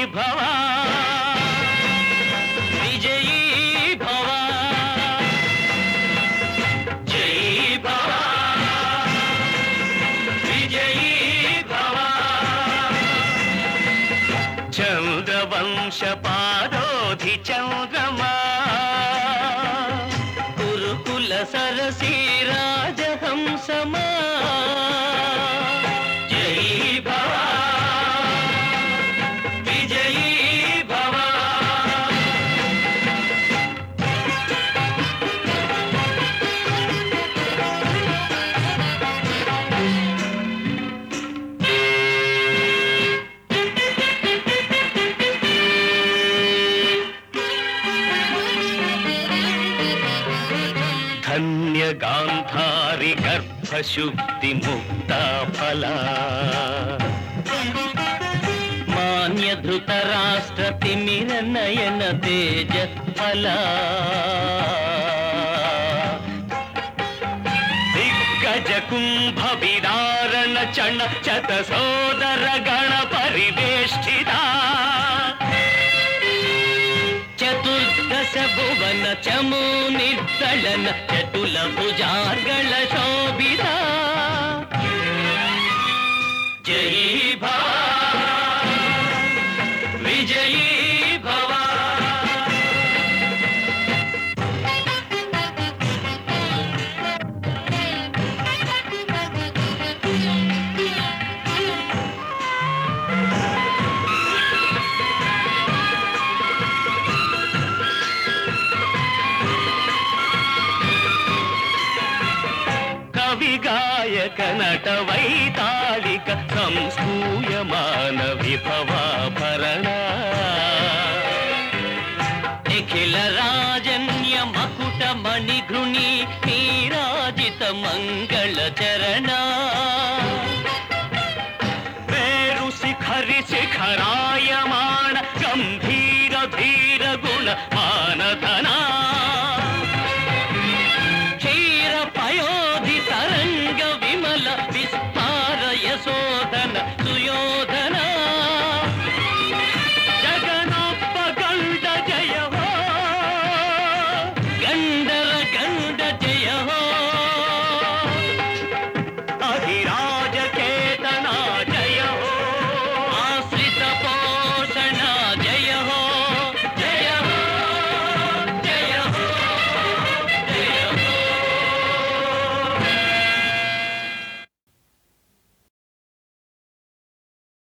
భవ విజయీ భవ జై భవ విజయీ భవ చంద్రవంశ పాదోధి చంద్రమా కురుకుల సరసీ రాజహంసమా జై భవ విజయీ భవ ధన్య గాంధారి గర్భశుద్ధి ముక్త ఫల మాన్య ధృత రాష్ట్ర తిమిర నయన తేజ ఫల దిగ్గజ కుంభ విదారణ చణ చత సోదర గణ పరివేష్టిత చతుర్దశ భువన చమూ నిర్దళన చటుల భుజార్గళ శోభిత జయీ భవ విజయీ భవ కవి గాయక నట వైతాళిక సంస్కూయమాన విభవాభరణ నిఖిల రాజన్య మకుట మణిఘృణి నీరాజిత మంగళ చరణ వేరు శిఖరి శిఖరాయ